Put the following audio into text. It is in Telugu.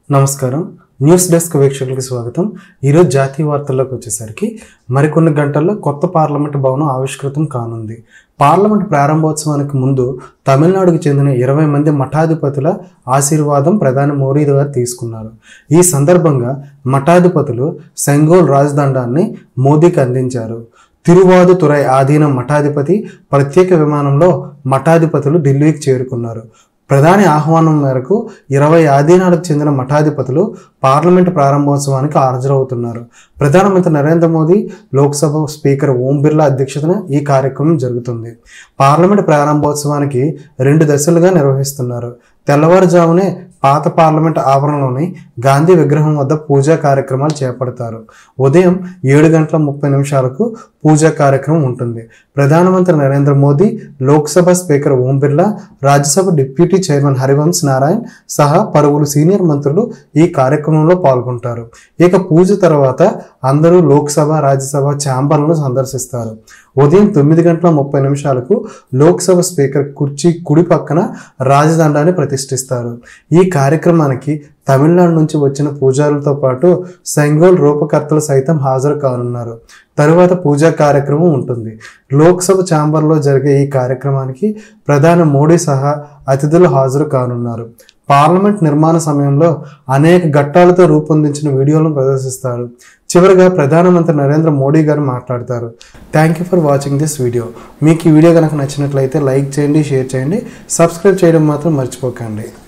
నమస్కారం న్యూస్ డెస్క్ వీక్షకులకు స్వాగతం ఈరోజు జాతీయ వార్తల్లోకి వచ్చేసరికి మరికొన్ని గంటల్లో కొత్త పార్లమెంట్ భవనం ఆవిష్కృతం కానుంది పార్లమెంట్ ప్రారంభోత్సవానికి ముందు తమిళనాడుకు చెందిన ఇరవై మంది మఠాధిపతుల ఆశీర్వాదం ప్రధాని మోడీ గారు తీసుకున్నారు ఈ సందర్భంగా మఠాధిపతులు సెంగోల్ రాజదండాన్ని మోదీకి అందించారు తిరువాదుతురై ఆధీనం మఠాధిపతి ప్రత్యేక విమానంలో మఠాధిపతులు ఢిల్లీకి చేరుకున్నారు ప్రధాని ఆహ్వానం మేరకు ఇరవై ఆధీనాలకు చెందిన మఠాధిపతులు పార్లమెంటు ప్రారంభోత్సవానికి హాజరవుతున్నారు ప్రధానమంత్రి నరేంద్ర మోదీ లోక్సభ స్పీకర్ ఓం బిర్లా అధ్యక్షతన ఈ కార్యక్రమం జరుగుతుంది పార్లమెంటు ప్రారంభోత్సవానికి రెండు దశలుగా నిర్వహిస్తున్నారు తెల్లవారుజామునే పాత పార్లమెంట్ ఆవరణలోని గాంధీ విగ్రహం వద్ద పూజా కార్యక్రమాలు చేపడతారు ఉదయం ఏడు గంటల ముప్పై నిమిషాలకు పూజా కార్యక్రమం ఉంటుంది ప్రధానమంత్రి Narendra Modi Lok Sabha speaker Om Birla Rajya Sabha deputy chairman Harivansh Narayan సహా పలువురు సీనియర్ మంత్రులు ఈ కార్యక్రమంలో పాల్గొంటారు ఇక పూజ తర్వాత అందరూ లోక్సభ రాజ్యసభ ఛాంబర్లను సందర్శిస్తారు ఉదయం తొమ్మిది గంటల ముప్పై నిమిషాలకు లోక్సభ స్పీకర్ కుర్చీ కుడి పక్కన రాజదండాన్ని ప్రతిష్ఠిస్తారు ఈ కార్యక్రమానికి తమిళనాడు నుంచి వచ్చిన పూజారులతో పాటు సెంగోల్ రూపకర్తలు సైతం హాజరు కానున్నారు తరువాత పూజా కార్యక్రమం ఉంటుంది లోక్సభ ఛాంబర్లో జరిగే ఈ కార్యక్రమానికి ప్రధాని మోడీ సహా అతిథులు హాజరు కానున్నారు పార్లమెంట్ నిర్మాణ సమయంలో అనేక ఘట్టాలతో రూపొందించిన వీడియోలను ప్రదర్శిస్తారు చివరిగా ప్రధానమంత్రి నరేంద్ర మోడీ గారు మాట్లాడతారు thank you for watching this video మీకు ఈ వీడియో కనుక నచ్చినట్లయితే లైక్ చేయండి షేర్ చేయండి సబ్స్క్రైబ్ చేయడం మాత్రం మర్చిపోకండి